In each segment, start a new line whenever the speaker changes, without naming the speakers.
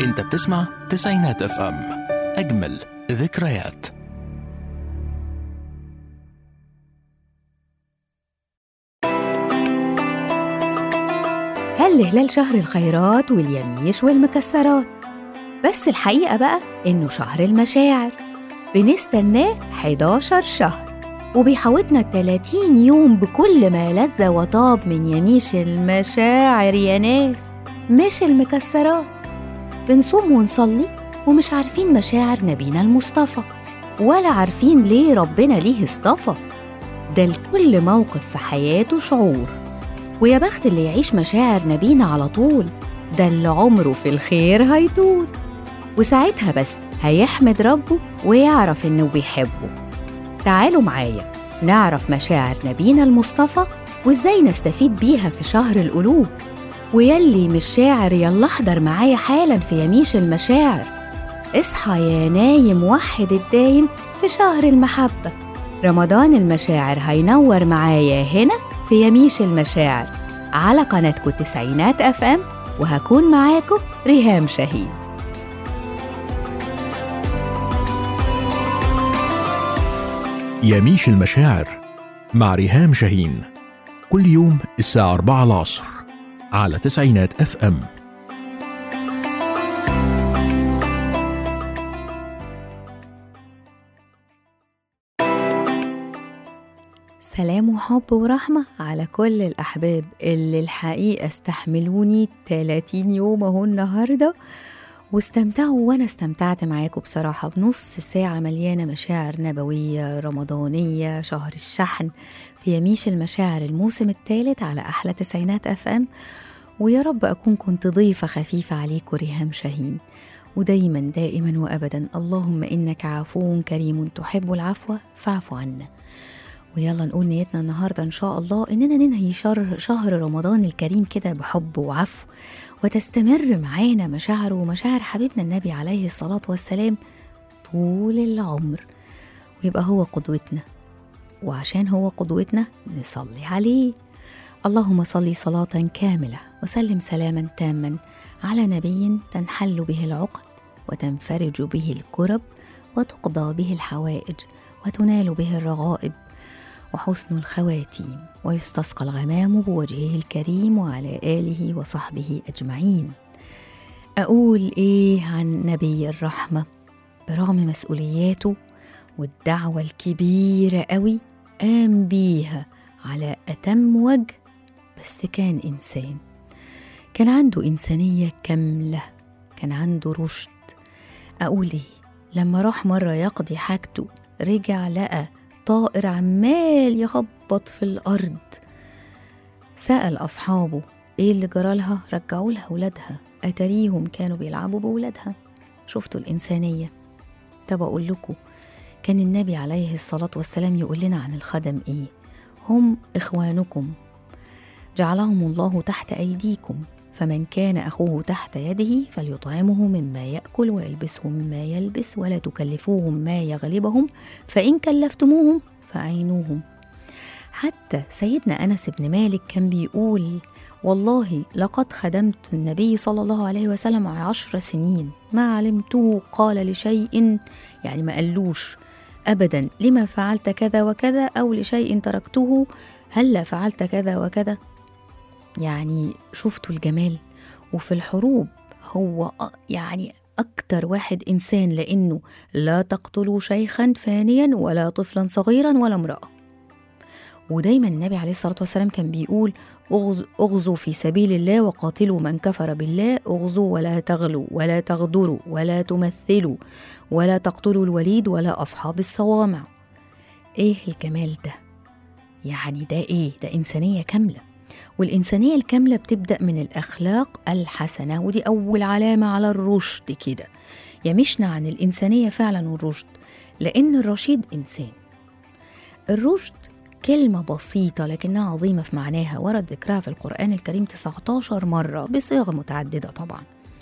انت بتسمع تسعينات اف ام اجمل ذكريات
هل هلال شهر الخيرات واليميش والمكسرات بس الحقيقة بقى إنه شهر المشاعر بنستناه 11 شهر وبيحوطنا 30 يوم بكل ما لذ وطاب من يميش المشاعر يا ناس مش المكسرات بنصوم ونصلي ومش عارفين مشاعر نبينا المصطفى ولا عارفين ليه ربنا ليه اصطفى ده لكل موقف في حياته شعور ويا بخت اللي يعيش مشاعر نبينا على طول ده اللي عمره في الخير هيطول وساعتها بس هيحمد ربه ويعرف إنه بيحبه تعالوا معايا نعرف مشاعر نبينا المصطفى وإزاي نستفيد بيها في شهر القلوب ويلي مش شاعر يلا احضر معايا حالا في يميش المشاعر اصحى يا نايم وحد الدايم في شهر المحبة رمضان المشاعر هينور معايا هنا في يميش المشاعر على قناتكم التسعينات اف ام وهكون معاكم ريهام شاهين
يميش المشاعر مع ريهام شاهين كل يوم الساعة 4 العصر على تسعينات اف ام
سلام وحب ورحمة على كل الأحباب اللي الحقيقة استحملوني 30 يوم أهو النهاردة واستمتعوا وأنا استمتعت معاكم بصراحة بنص ساعة مليانة مشاعر نبوية رمضانية شهر الشحن في يميش المشاعر الموسم الثالث على أحلى تسعينات أف أم ويا رب أكون كنت ضيفة خفيفة عليكم ريهام شاهين ودايما دائما وأبدا اللهم إنك عفو كريم تحب العفو فاعف عنا ويلا نقول نيتنا النهارده ان شاء الله اننا ننهي شهر شهر رمضان الكريم كده بحب وعفو وتستمر معانا مشاعره ومشاعر حبيبنا النبي عليه الصلاه والسلام طول العمر ويبقى هو قدوتنا وعشان هو قدوتنا نصلي عليه اللهم صل صلاة كاملة وسلم سلاما تاما على نبي تنحل به العقد وتنفرج به الكرب وتقضى به الحوائج وتنال به الرغائب وحسن الخواتيم ويستسقى الغمام بوجهه الكريم وعلى آله وصحبه أجمعين أقول إيه عن نبي الرحمة برغم مسؤولياته والدعوة الكبيرة قوي قام بيها على أتم وجه بس كان إنسان كان عنده إنسانية كاملة كان عنده رشد أقول إيه لما راح مرة يقضي حاجته رجع لقى طائر عمال يخبط في الأرض سأل أصحابه إيه اللي جرالها رجعوا لها ولادها أتريهم كانوا بيلعبوا بولادها شفتوا الإنسانية طب أقول لكم كان النبي عليه الصلاة والسلام يقول لنا عن الخدم إيه هم إخوانكم جعلهم الله تحت أيديكم فمن كان أخوه تحت يده فليطعمه مما يأكل ويلبسه مما يلبس ولا تكلفوهم ما يغلبهم فإن كلفتموهم فأعينوهم حتى سيدنا أنس بن مالك كان بيقول والله لقد خدمت النبي صلى الله عليه وسلم عشر سنين ما علمته قال لشيء يعني ما قالوش أبدا لما فعلت كذا وكذا أو لشيء تركته هلا فعلت كذا وكذا يعني شفتوا الجمال وفي الحروب هو يعني أكتر واحد إنسان لأنه لا تقتلوا شيخا فانيا ولا طفلا صغيرا ولا امرأة ودايما النبي عليه الصلاة والسلام كان بيقول أغز- أغزوا في سبيل الله وقاتلوا من كفر بالله أغزوا ولا تغلوا ولا تغدروا ولا تمثلوا ولا تقتلوا الوليد ولا أصحاب الصوامع إيه الجمال ده يعني ده إيه ده إنسانية كاملة والإنسانية الكاملة بتبدأ من الأخلاق الحسنة ودي أول علامة على الرشد كده يمشنا عن الإنسانية فعلا والرشد لأن الرشيد إنسان الرشد كلمة بسيطة لكنها عظيمة في معناها ورد ذكرها في القرآن الكريم 19 مرة بصيغ متعددة طبعا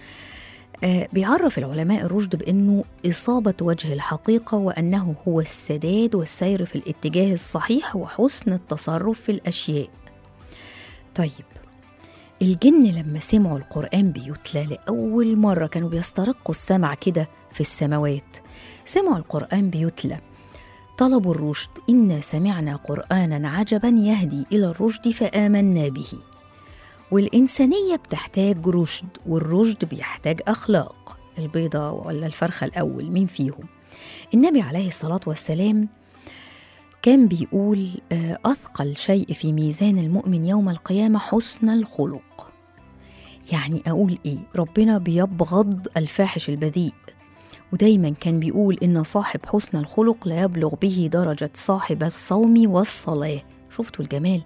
آه بيعرف العلماء الرشد بأنه إصابة وجه الحقيقة وأنه هو السداد والسير في الاتجاه الصحيح وحسن التصرف في الأشياء طيب الجن لما سمعوا القرآن بيتلى لأول مرة كانوا بيسترقوا السمع كده في السماوات سمعوا القرآن بيتلى طلبوا الرشد إنا سمعنا قرآنا عجبا يهدي إلى الرشد فآمنا به والإنسانية بتحتاج رشد والرشد بيحتاج أخلاق البيضة ولا الفرخة الأول مين فيهم النبي عليه الصلاة والسلام كان بيقول آه، أثقل شيء في ميزان المؤمن يوم القيامة حسن الخلق يعني أقول إيه ربنا بيبغض الفاحش البذيء ودايما كان بيقول إن صاحب حسن الخلق لا يبلغ به درجة صاحب الصوم والصلاة شفتوا الجمال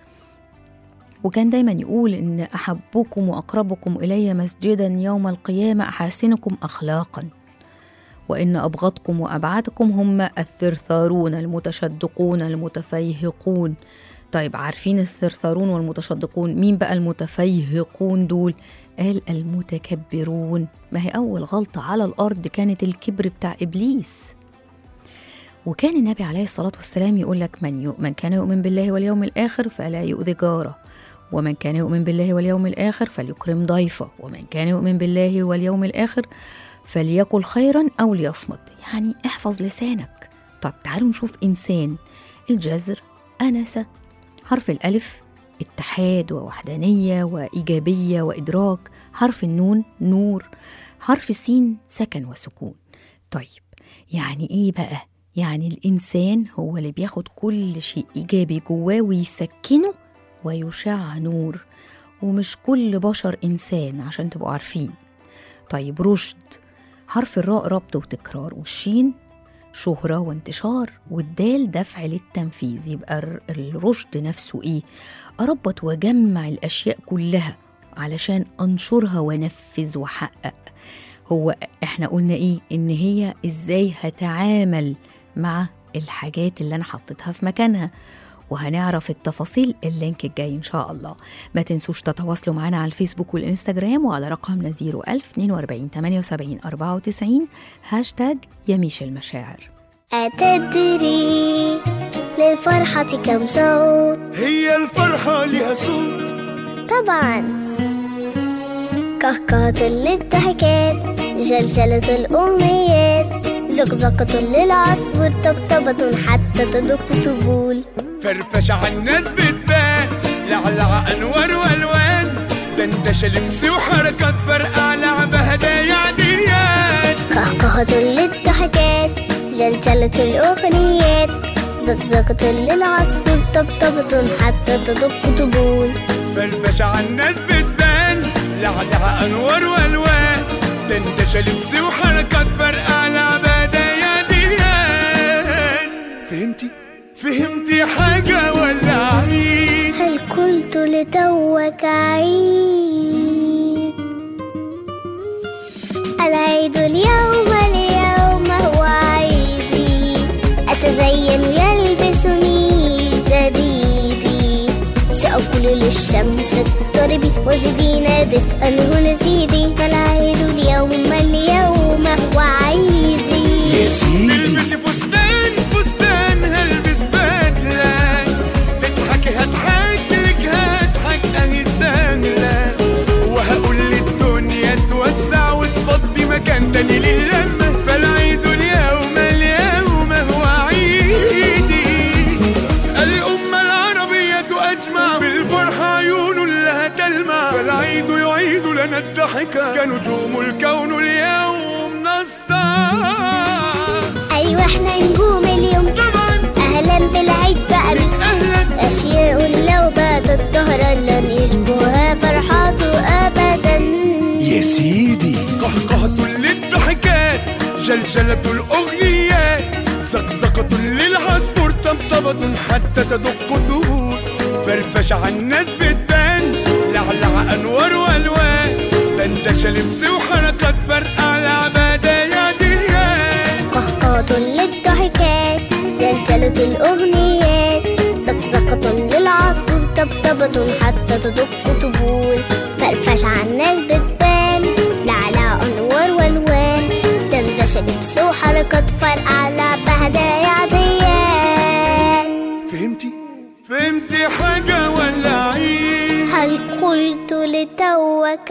وكان دايما يقول إن أحبكم وأقربكم إلي مسجدا يوم القيامة أحاسنكم أخلاقا وإن أبغضكم وأبعدكم هم الثرثارون المتشدقون المتفيهقون طيب عارفين الثرثارون والمتشدقون مين بقى المتفيهقون دول قال المتكبرون ما هي أول غلطة على الأرض كانت الكبر بتاع إبليس وكان النبي عليه الصلاة والسلام يقول لك من, يؤ... من كان يؤمن بالله واليوم الآخر فلا يؤذي جاره ومن كان يؤمن بالله واليوم الآخر فليكرم ضيفه ومن كان يؤمن بالله واليوم الآخر فليقل خيرا أو ليصمت يعني احفظ لسانك طب تعالوا نشوف إنسان الجذر أنس حرف الألف اتحاد ووحدانية وإيجابية وإدراك حرف النون نور حرف السين سكن وسكون طيب يعني إيه بقى؟ يعني الإنسان هو اللي بياخد كل شيء إيجابي جواه ويسكنه ويشع نور ومش كل بشر إنسان عشان تبقوا عارفين طيب رشد حرف الراء ربط وتكرار والشين شهرة وانتشار والدال دفع للتنفيذ يبقى الر- الرشد نفسه ايه أربط وأجمع الأشياء كلها علشان أنشرها وأنفذ وأحقق هو احنا قلنا ايه ان هي ازاي هتعامل مع الحاجات اللي انا حطيتها في مكانها وهنعرف التفاصيل اللينك الجاي ان شاء الله ما تنسوش تتواصلوا معنا على الفيسبوك والانستجرام وعلى رقمنا 01000 42 78 94 هاشتاج يميش المشاعر
أتدري للفرحة كم صوت
هي الفرحة لها صوت
طبعا كهكهة للضحكات جلجلة الأمنيات زقزقة للعصفور طبطبة حتى تدق طبول
فرفشة عالناس بتبان لعلع أنوار وألوان دندشة لبس وحركات فرقع لعبة هدايا عاديات
كهكهة للضحكات جلجلة الأغنيات زقزقة للعصفور طبطبة حتى تدق طبول
فرفشة عالناس بتبان لعلع أنوار وألوان دندشة لبس وحركات فرقع لعبة هدايا عاديات فهمتي؟ فهمتي حاجة ولا عيد؟
هل قلت لتوك عيد العيد اليوم اليوم هو عيدي أتزين يلبسني جديدي سأقول للشمس اضطربي وزدينا دفئا هنا زيدي فالعيد اليوم اليوم هو عيدي
تلبسي فستان فستان هلبس بدلة تضحكي هضحك لك هضحك اهي سهلة وهقول للدنيا توسع وتفضي مكان تاني للمة فالعيد اليوم اليوم هو عيدي الأمة العربية أجمع بالفرحة عيون لها تلمع فالعيد يعيد لنا الضحكة كنجوم الكون اليوم نسطع
أيوة احنا نجوم اليوم
طبعا
أهلا بالعيد بقى من
اهلا
أشياء لو باتت ظهرا لن يشبهها فرحاته أبدا
يا سيدي
قهقهة للضحكات جلجلة الأغنيات زقزقة للعصفور طبطبة حتى تدق طهور فرفشة عالناس بتبان لعلع أنوار وألوان دندشة لبس وحركات فرقع لعبة دايا ديان
قهقهة للضحكات جلجلة الأغنيات زقزقة للعصفور طبطبة حتى تدق طبول فرفش عالناس بتبان لعلى أنوار والوان دندشة لبس وحركات فرقع لعبة هدايا عاديات
فهمتي؟ فهمتي حاجة ولا عيد؟
هل قلت توك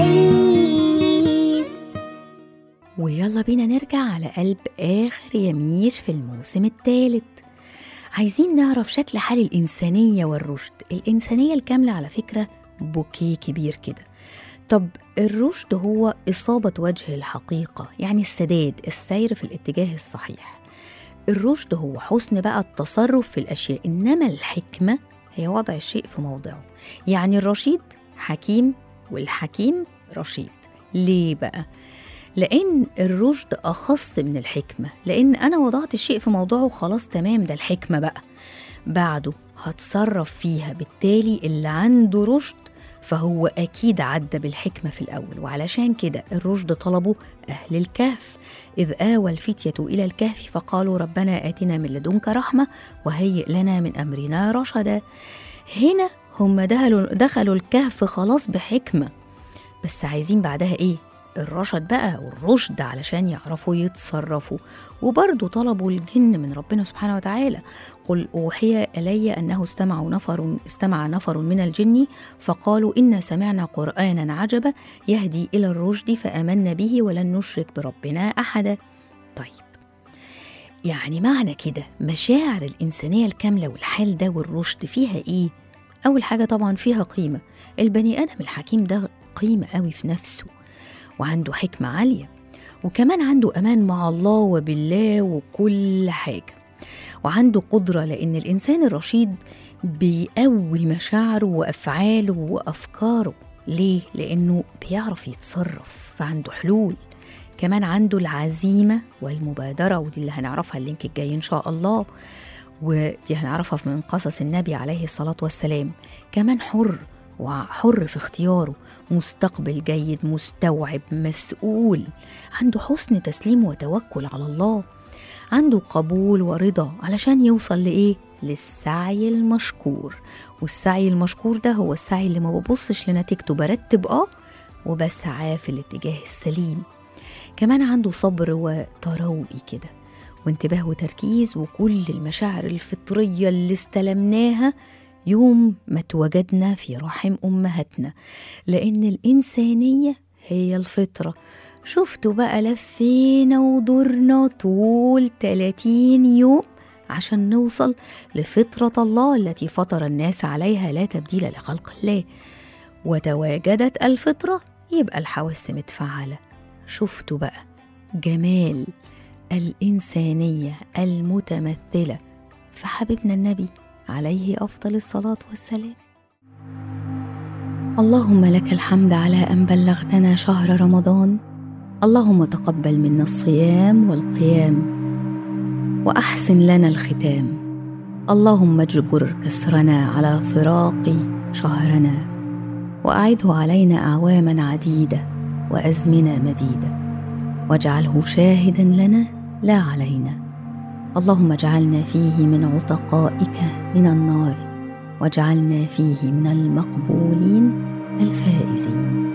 عيد
ويلا بينا نرجع على قلب آخر يميش في الموسم الثالث عايزين نعرف شكل حال الإنسانية والرشد الإنسانية الكاملة على فكرة بوكيه كبير كده طب الرشد هو إصابة وجه الحقيقة يعني السداد السير في الاتجاه الصحيح الرشد هو حسن بقى التصرف في الأشياء إنما الحكمة هي وضع الشيء في موضعه يعني الرشيد حكيم والحكيم رشيد ليه بقى؟ لأن الرشد أخص من الحكمة لأن أنا وضعت الشيء في موضعه خلاص تمام ده الحكمة بقى بعده هتصرف فيها بالتالي اللي عنده رشد فهو أكيد عدى بالحكمة في الأول وعلشان كده الرشد طلبه أهل الكهف إذ آوى الفتية إلى الكهف فقالوا ربنا آتنا من لدنك رحمة وهيئ لنا من أمرنا رشدا هنا هم دخلوا, دخلوا الكهف خلاص بحكمة بس عايزين بعدها إيه؟ الرشد بقى والرشد علشان يعرفوا يتصرفوا وبرضه طلبوا الجن من ربنا سبحانه وتعالى قل أوحي إلي أنه استمع نفر استمع نفر من الجن فقالوا إنا سمعنا قرآنا عجبا يهدي إلى الرشد فآمنا به ولن نشرك بربنا أحدا طيب يعني معنى كده مشاعر الإنسانية الكاملة والحال ده والرشد فيها إيه؟ أول حاجة طبعا فيها قيمة البني آدم الحكيم ده قيمة قوي في نفسه وعنده حكمة عالية وكمان عنده أمان مع الله وبالله وكل حاجة وعنده قدرة لأن الإنسان الرشيد بيقوي مشاعره وأفعاله وأفكاره ليه؟ لأنه بيعرف يتصرف فعنده حلول كمان عنده العزيمة والمبادرة ودي اللي هنعرفها اللينك الجاي إن شاء الله ودي هنعرفها من قصص النبي عليه الصلاة والسلام كمان حر وحر في اختياره مستقبل جيد مستوعب مسؤول عنده حسن تسليم وتوكل على الله عنده قبول ورضا علشان يوصل لإيه؟ للسعي المشكور والسعي المشكور ده هو السعي اللي ما ببصش لنتيجته برتب اه وبسعى في الاتجاه السليم كمان عنده صبر وتروي كده وانتباه وتركيز وكل المشاعر الفطرية اللي استلمناها يوم ما اتوجدنا في رحم أمهاتنا لأن الإنسانية هي الفطرة شفتوا بقى لفينا ودورنا طول 30 يوم عشان نوصل لفطرة الله التي فطر الناس عليها لا تبديل لخلق الله وتواجدت الفطرة يبقى الحواس متفعلة شفتوا بقى جمال الإنسانية المتمثلة في حبيبنا النبي عليه أفضل الصلاة والسلام اللهم لك الحمد على أن بلغتنا شهر رمضان اللهم تقبل منا الصيام والقيام وأحسن لنا الختام اللهم اجبر كسرنا على فراق شهرنا وأعده علينا أعواما عديدة وأزمنة مديدة واجعله شاهدا لنا لا علينا اللهم اجعلنا فيه من عتقائك من النار واجعلنا فيه من المقبولين الفائزين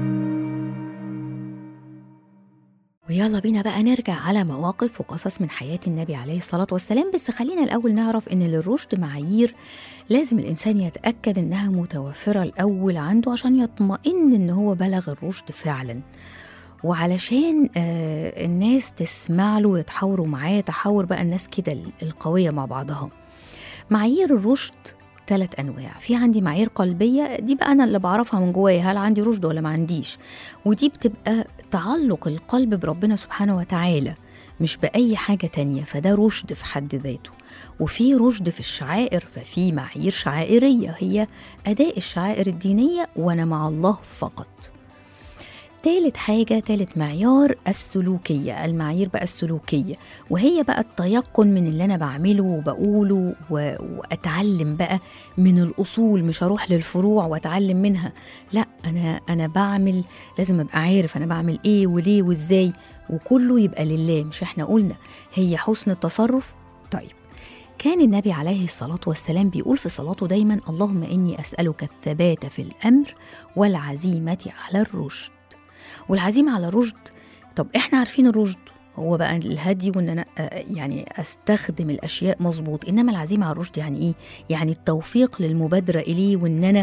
ويلا بينا بقى نرجع على مواقف وقصص من حياة النبي عليه الصلاة والسلام بس خلينا الأول نعرف إن للرشد معايير لازم الإنسان يتأكد إنها متوفرة الأول عنده عشان يطمئن إن هو بلغ الرشد فعلا وعلشان آه الناس تسمع له ويتحاوروا معاه تحاور بقى الناس كده القوية مع بعضها معايير الرشد ثلاث انواع في عندي معايير قلبيه دي بقى انا اللي بعرفها من جوايا هل عندي رشد ولا ما عنديش ودي بتبقى تعلق القلب بربنا سبحانه وتعالى مش باي حاجه تانية فده رشد في حد ذاته وفي رشد في الشعائر ففي معايير شعائريه هي اداء الشعائر الدينيه وانا مع الله فقط تالت حاجة تالت معيار السلوكية المعايير بقى السلوكية وهي بقى التيقن من اللي أنا بعمله وبقوله و... وأتعلم بقى من الأصول مش أروح للفروع وأتعلم منها لا أنا أنا بعمل لازم أبقى عارف أنا بعمل إيه وليه وإزاي وكله يبقى لله مش إحنا قلنا هي حسن التصرف طيب كان النبي عليه الصلاة والسلام بيقول في صلاته دايما اللهم إني أسألك الثبات في الأمر والعزيمة على الرشد والعزيمة على الرشد طب احنا عارفين الرشد هو بقى الهدي وان انا يعني استخدم الاشياء مظبوط انما العزيمه على الرشد يعني ايه يعني التوفيق للمبادره اليه وان انا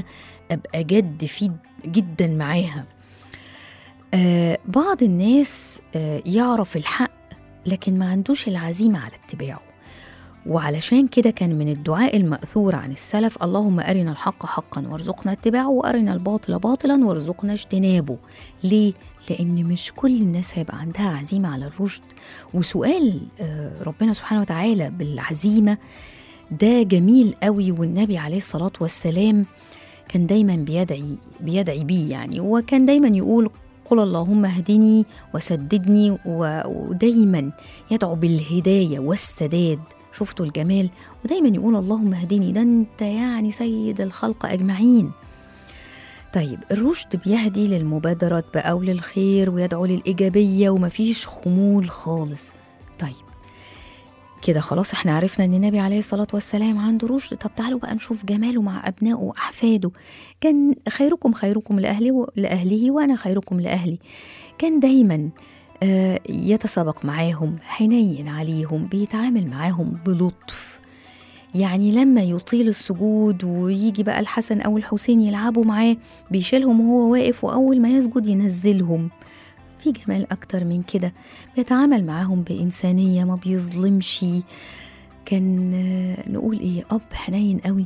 ابقى جد فيه جدا معاها آه بعض الناس آه يعرف الحق لكن ما عندوش العزيمة على اتباعه وعلشان كده كان من الدعاء المأثور عن السلف اللهم أرنا الحق حقا وارزقنا اتباعه وأرنا الباطل باطلا وارزقنا اجتنابه ليه؟ لأن مش كل الناس هيبقى عندها عزيمة على الرشد وسؤال آه، ربنا سبحانه وتعالى بالعزيمة ده جميل قوي والنبي عليه الصلاة والسلام كان دايما بيدعي بيدعي بيه يعني وكان دايما يقول قل اللهم اهدني وسددني و- ودايما يدعو بالهداية والسداد شفتوا الجمال ودايما يقول اللهم اهدني ده انت يعني سيد الخلق اجمعين طيب الرشد بيهدي للمبادرات بقى وللخير ويدعو للإيجابية ومفيش خمول خالص طيب كده خلاص احنا عرفنا ان النبي عليه الصلاة والسلام عنده رشد طب تعالوا بقى نشوف جماله مع أبنائه وأحفاده كان خيركم خيركم لأهله, لأهله وأنا خيركم لأهلي كان دايما آه، يتسابق معاهم حنين عليهم بيتعامل معاهم بلطف يعني لما يطيل السجود ويجي بقى الحسن أو الحسين يلعبوا معاه بيشيلهم وهو واقف وأول ما يسجد ينزلهم في جمال أكتر من كده بيتعامل معاهم بإنسانية ما بيظلمش كان آه، نقول إيه أب حنين قوي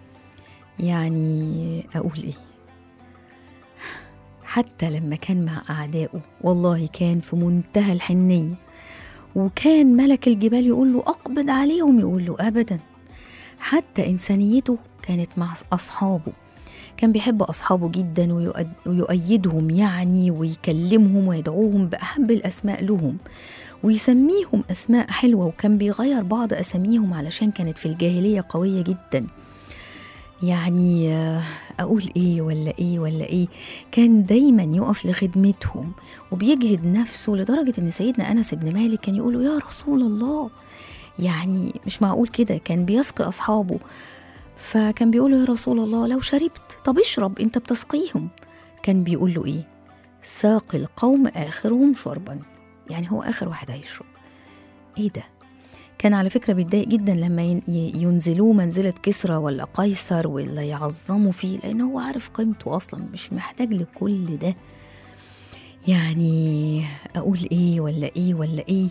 يعني أقول إيه حتى لما كان مع أعدائه والله كان في منتهى الحنية وكان ملك الجبال يقول له أقبض عليهم يقول له أبدا حتى إنسانيته كانت مع أصحابه كان بيحب أصحابه جدا ويؤد- ويؤيدهم يعني ويكلمهم ويدعوهم بأحب الأسماء لهم ويسميهم أسماء حلوة وكان بيغير بعض أساميهم علشان كانت في الجاهلية قوية جدا يعني آه، أقول إيه ولا إيه ولا إيه كان دايما يقف لخدمتهم وبيجهد نفسه لدرجة إن سيدنا أنس بن مالك كان يقول يا رسول الله يعني مش معقول كده كان بيسقي أصحابه فكان بيقول له يا رسول الله لو شربت طب اشرب انت بتسقيهم كان بيقول له ايه ساقي القوم آخرهم شربا يعني هو آخر واحد هيشرب ايه ده كان على فكرة بيتضايق جدا لما ين- ي- ينزلوه منزلة كسرى ولا قيصر ولا يعظموا فيه لأن هو عارف قيمته أصلا مش محتاج لكل ده يعني أقول إيه ولا إيه ولا إيه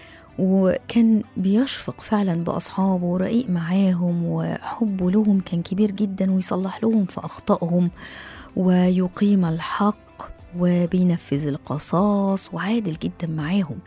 وكان بيشفق فعلا بأصحابه ورقيق معاهم وحبه لهم كان كبير جدا ويصلح لهم في أخطائهم ويقيم الحق وبينفذ القصاص وعادل جدا معاهم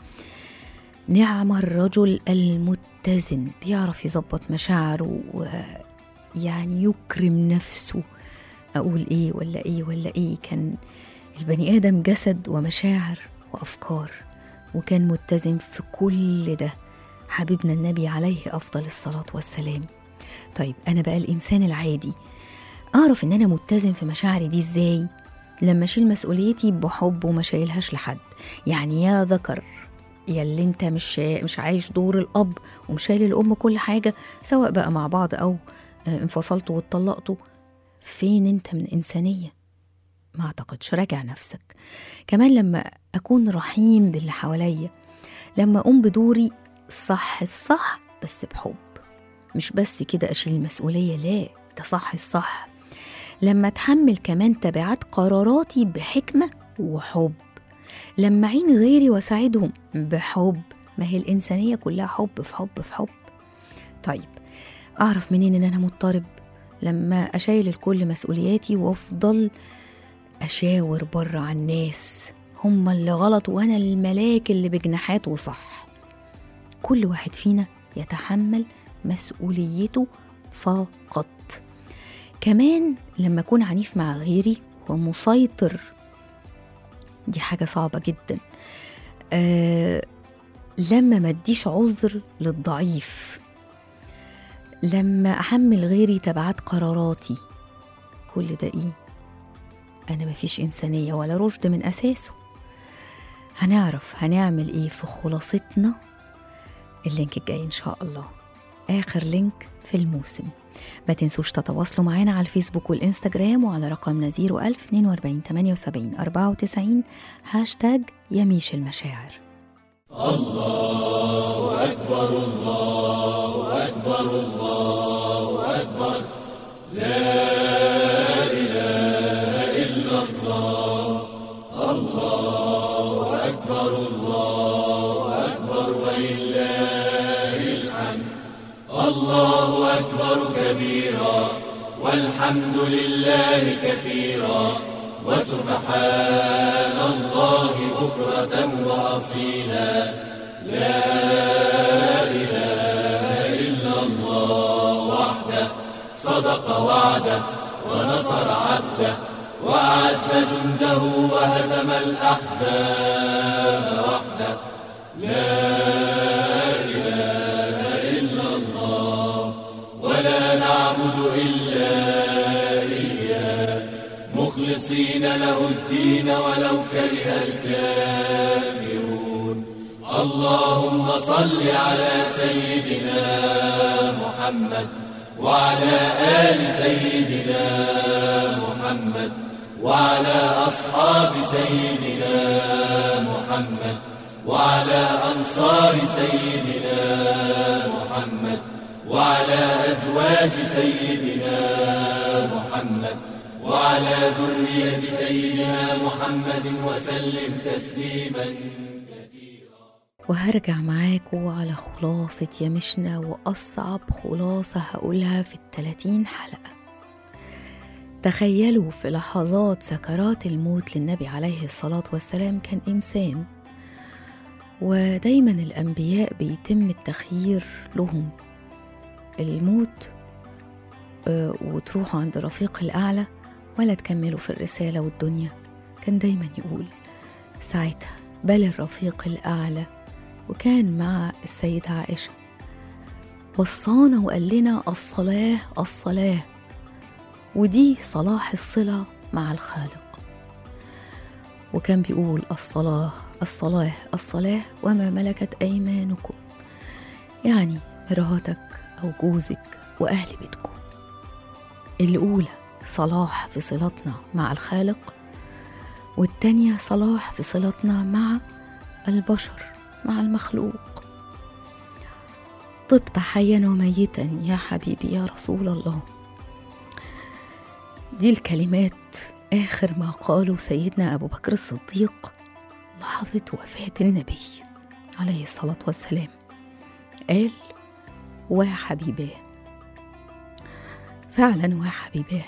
نعم الرجل المتزن بيعرف يظبط مشاعره ويعني يكرم نفسه أقول إيه ولا إيه ولا إيه كان البني آدم جسد ومشاعر وأفكار وكان متزن في كل ده حبيبنا النبي عليه أفضل الصلاة والسلام طيب أنا بقى الإنسان العادي أعرف إن أنا متزن في مشاعري دي إزاي لما أشيل مسؤوليتي بحب وما شايلهاش لحد يعني يا ذكر يا اللي انت مش مش عايش دور الاب ومش شايل الام كل حاجه سواء بقى مع بعض او آه، انفصلتوا واتطلقتوا فين انت من انسانيه ما اعتقدش راجع نفسك كمان لما اكون رحيم باللي حواليا لما اقوم بدوري صح الصح بس بحب مش بس كده اشيل المسؤوليه لا ده صح الصح لما اتحمل كمان تبعات قراراتي بحكمه وحب لما اعين غيري واساعدهم بحب ما هي الانسانيه كلها حب في حب في حب طيب اعرف منين ان انا مضطرب لما اشيل الكل مسؤولياتي وافضل اشاور بره على الناس هم اللي غلط وانا الملاك اللي بجناحات وصح كل واحد فينا يتحمل مسؤوليته فقط كمان لما اكون عنيف مع غيري ومسيطر دي حاجة صعبة جدا آه لما ما اديش عذر للضعيف لما احمل غيري تبعات قراراتي كل ده ايه انا مفيش انسانية ولا رشد من اساسه هنعرف هنعمل ايه في خلاصتنا اللينك الجاي ان شاء الله اخر لينك في الموسم ما تنسوش تتواصلوا معانا على الفيسبوك والإنستجرام وعلى رقمنا 01000 42 78 94 هاشتاج يميش المشاعر
لا كبيرا والحمد لله كثيرا وسبحان الله بكرة وأصيلا لا إله إلا الله وحده صدق وعده ونصر عبده وأعز جنده وهزم الأحزاب وحده لا إله إلا الله ولا نعبد إلا إياه مخلصين له الدين ولو كره الكافرون اللهم صل على سيدنا محمد وعلى آل سيدنا محمد وعلى أصحاب سيدنا محمد وعلى أنصار سيدنا محمد وعلى أزواج سيدنا محمد وعلى ذرية سيدنا محمد وسلم تسليما
وهرجع معاكوا على خلاصة يمشنا وأصعب خلاصة هقولها في التلاتين حلقة تخيلوا في لحظات سكرات الموت للنبي عليه الصلاة والسلام كان إنسان ودايما الأنبياء بيتم التخيير لهم الموت آه، وتروحوا عند رفيق الأعلى ولا تكملوا في الرسالة والدنيا كان دايما يقول ساعتها بل الرفيق الأعلى وكان مع السيدة عائشة وصانا وقال لنا الصلاة الصلاة ودي صلاح الصلة مع الخالق وكان بيقول الصلاة الصلاة الصلاة وما ملكت أيمانكم يعني مراتك أو جوزك وأهل بيتكم الأولى صلاح في صلتنا مع الخالق والتانية صلاح في صلتنا مع البشر مع المخلوق طبت حيا وميتا يا حبيبي يا رسول الله دي الكلمات آخر ما قاله سيدنا أبو بكر الصديق لحظة وفاة النبي عليه الصلاة والسلام قال وحبيباه فعلا وحبيباه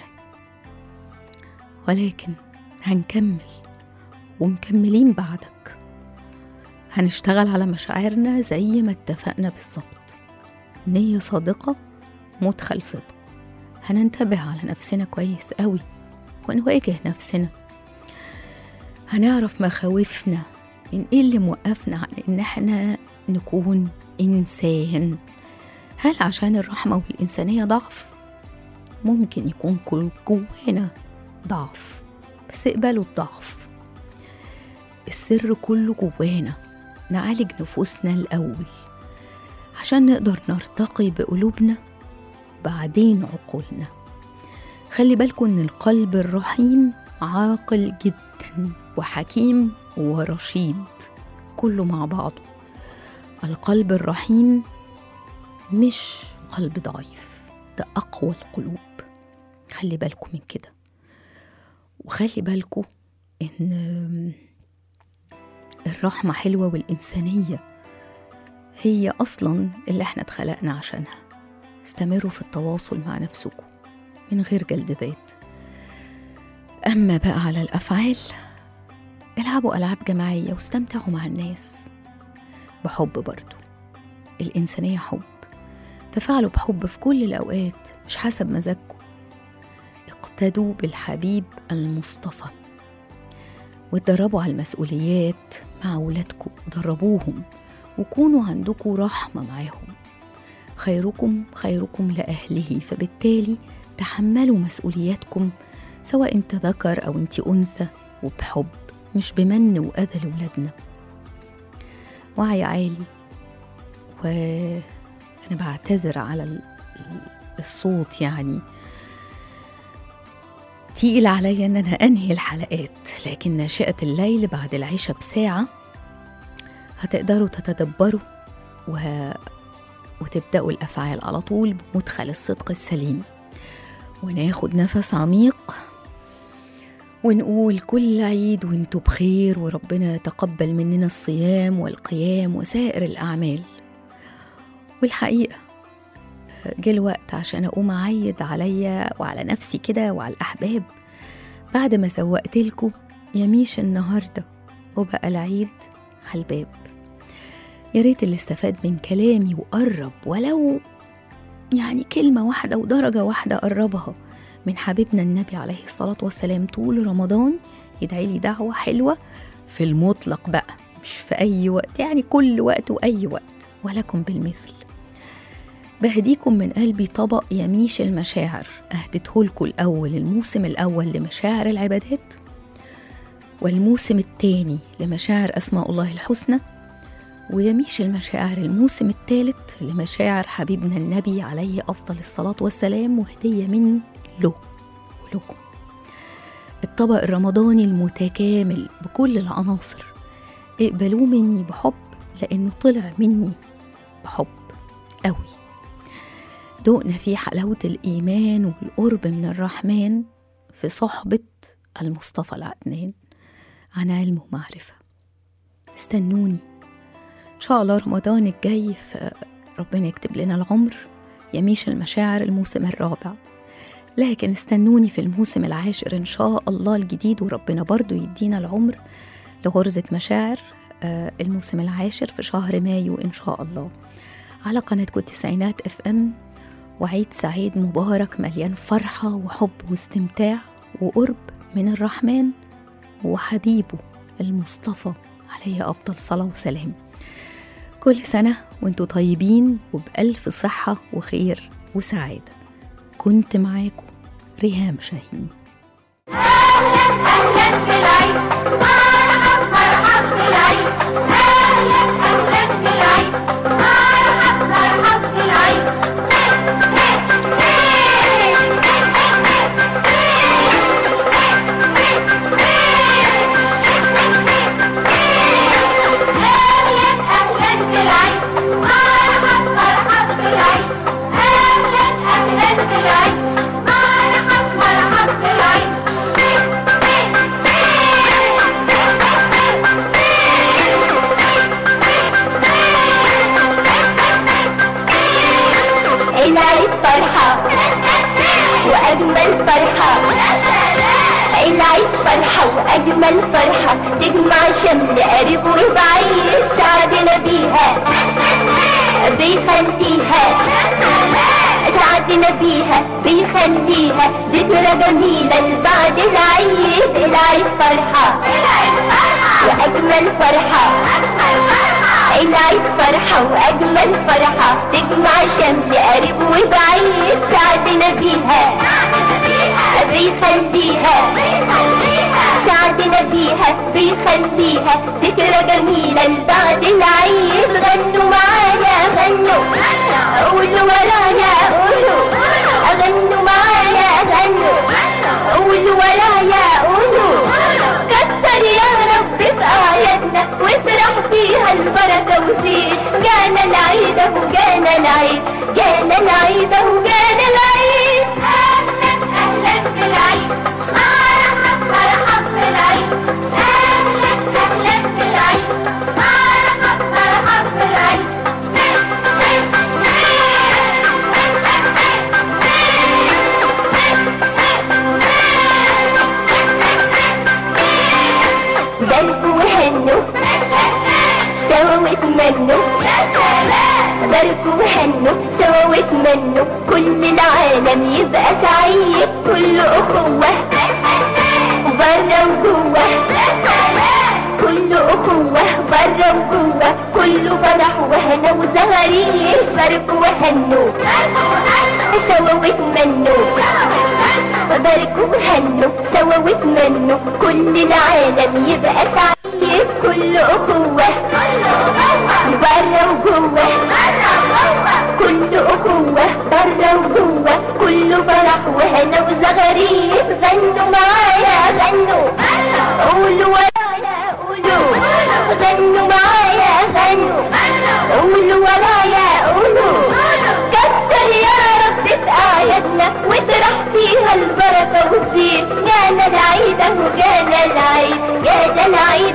ولكن هنكمل ومكملين بعدك هنشتغل على مشاعرنا زي ما اتفقنا بالظبط نية صادقة مدخل صدق هننتبه على نفسنا كويس قوي ونواجه نفسنا هنعرف مخاوفنا من ايه اللي موقفنا عن ان احنا نكون انسان هل عشان الرحمة والإنسانية ضعف؟ ممكن يكون كل جوانا ضعف بس اقبلوا الضعف السر كله جوانا نعالج نفوسنا الأول عشان نقدر نرتقي بقلوبنا بعدين عقولنا خلي بالكم ان القلب الرحيم عاقل جدا وحكيم ورشيد كله مع بعضه القلب الرحيم مش قلب ضعيف ده أقوى القلوب خلي بالكم من كده وخلي بالكم إن الرحمة حلوة والإنسانية هي أصلا اللي احنا اتخلقنا عشانها استمروا في التواصل مع نفسكم من غير جلد ذات أما بقى على الأفعال العبوا ألعاب جماعية واستمتعوا مع الناس بحب برضو الإنسانية حب تفاعلوا بحب في كل الأوقات مش حسب مزاجكم اقتدوا بالحبيب المصطفى واتدربوا على المسؤوليات مع ولادكم دربوهم وكونوا عندكم رحمة معاهم خيركم خيركم لأهله فبالتالي تحملوا مسؤولياتكم سواء انت ذكر أو انت أنثى وبحب مش بمن وأذى لولادنا وعي عالي وأنا بعتذر على ال- الصوت يعني تقيل عليا ان انا انهي الحلقات لكن ناشئة الليل بعد العشاء بساعة هتقدروا تتدبروا وه... وتبدأوا الأفعال على طول بمدخل الصدق السليم وناخد نفس عميق ونقول كل عيد وانتوا بخير وربنا يتقبل مننا الصيام والقيام وسائر الأعمال والحقيقة جه الوقت عشان أقوم أعيد عليا وعلى نفسي كده وعلى الأحباب بعد ما سوقت لكم يميش النهاردة وبقى العيد على الباب يا ريت اللي استفاد من كلامي وقرب ولو يعني كلمة واحدة ودرجة واحدة قربها من حبيبنا النبي عليه الصلاة والسلام طول رمضان يدعي لي دعوة حلوة في المطلق بقى مش في أي وقت يعني كل وقت وأي وقت ولكم بالمثل بهديكم من قلبي طبق يميش المشاعر أهدتهولكوا الأول الموسم الأول لمشاعر العبادات والموسم الثاني لمشاعر أسماء الله الحسنى ويميش المشاعر الموسم الثالث لمشاعر حبيبنا النبي عليه أفضل الصلاة والسلام وهدية مني له ولكم الطبق الرمضاني المتكامل بكل العناصر اقبلوه مني بحب لأنه طلع مني بحب قوي دقنا فيه حلاوة الإيمان والقرب من الرحمن في صحبة المصطفى العدنان عن علم ومعرفة استنوني إن شاء الله رمضان الجاي في ربنا يكتب لنا العمر يميش المشاعر الموسم الرابع لكن استنوني في الموسم العاشر إن شاء الله الجديد وربنا برضو يدينا العمر لغرزة مشاعر آه، الموسم العاشر في شهر مايو إن شاء الله على قناتكم التسعينات اف ام وعيد سعيد مبارك مليان فرحة وحب واستمتاع وقرب من الرحمن وحبيبه المصطفى عليه أفضل صلاة وسلام كل سنة وانتوا طيبين وبألف صحة وخير وسعادة كنت معاكم ريهام شاهين
أهلا بالعيد مرحب مرحب بالعيد أهلا أهلا بالعيد مرحب مرحب بالعيد أهلا أهلا بالعيد مرحب مرحب بالعيد أهلا أهلا بالعيد مرحب مرحب بالعيد العيد فرحة وأجمل فرحة العيد فرحة وأجمل فرحة تجمع شمل قريب وبعيد سعدنا بيها بيخليها سعدنا بيها بيخليها ذكرى جميلة لبعد العيد العيد فرحة وأجمل فرحة العيد فرحة وأجمل فرحة تجمع شمل قريب وبعيد سعدنا بيها بيخليها سعدنا بيها بيخليها ذكرى جميلة لبعد العيد غنوا معانا غنوا قولوا ورانا قولوا غنوا معانا غنوا قولوا ورايا قولوا كتر يا رب في أعيادنا وافرح فيها البركة وزيد جانا العيد أهو جانا العيد جانا العيد أهو جانا العيد أهلا أهلا بالعيد مرحب مرحب بالعيد أهلا أهلا بالعيد مرحب مرحب بالعيد باركوا وهنوا سوا واتمنوا باركوا وهنوا سوا واتمنوا كل العالم يبقى سعيد كل أخوة برا وجوه كل أخوة برا وجوه كله فرح وهنا وزغاريد باركوا وهنوا سوا واتمنوا وباركوا وهنوا سوا واتمنوا كل العالم يبقى سعيد كل أخوة برا وجوه كل أخوة برا وجوه كله فرح وهنا وزغاريد غنوا معايا غنوا قولوا ورايا قولوا غنوا معايا غنوا قولوا ورايا قولوا كتر يا رب في أعيادنا واطرح فيها البركة والزين جانا العيد أهو جانا العيد جانا العيد